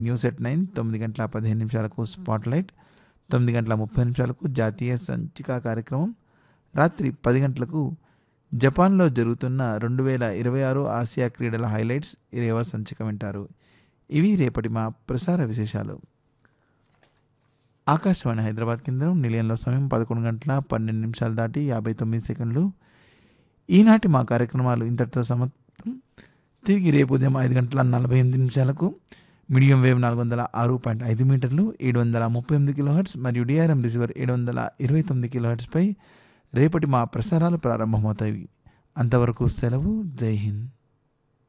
news at nine తొమ్మిది గంటల పదిహేను నిమిషాలకు స్పాట్ లైట్ తొమ్మిది గంటల ముప్పై నిమిషాలకు జాతీయ సంచిక కార్యక్రమం రాత్రి పది గంటలకు జపాన్లో జరుగుతున్న రెండు వేల ఇరవై ఆరు ఆసియా క్రీడల హైలైట్స్ ఇరవై సంచిక వింటారు ఇవి రేపటి మా ప్రసార విశేషాలు ఆకాశవాణి హైదరాబాద్ కేంద్రం నిలయంలో సమయం పదకొండు గంటల పన్నెండు నిమిషాలు దాటి యాభై తొమ్మిది సెకండ్లు ఈనాటి మా కార్యక్రమాలు ఇంతటితో సమర్థం తిరిగి రేపు ఉదయం ఐదు గంటల నలభై ఎనిమిది నిమిషాలకు మీడియం వేవ్ నాలుగు వందల ఆరు పాయింట్ ఐదు మీటర్లు ఏడు వందల ముప్పై ఎనిమిది కిలో హెర్ట్స్ మరియు డిఆర్ఎం రిసీవర్ ఏడు వందల ఇరవై తొమ్మిది కిలో హెర్ట్స్పై రేపటి మా ప్రసారాలు ప్రారంభమవుతాయి అంతవరకు సెలవు జై హింద్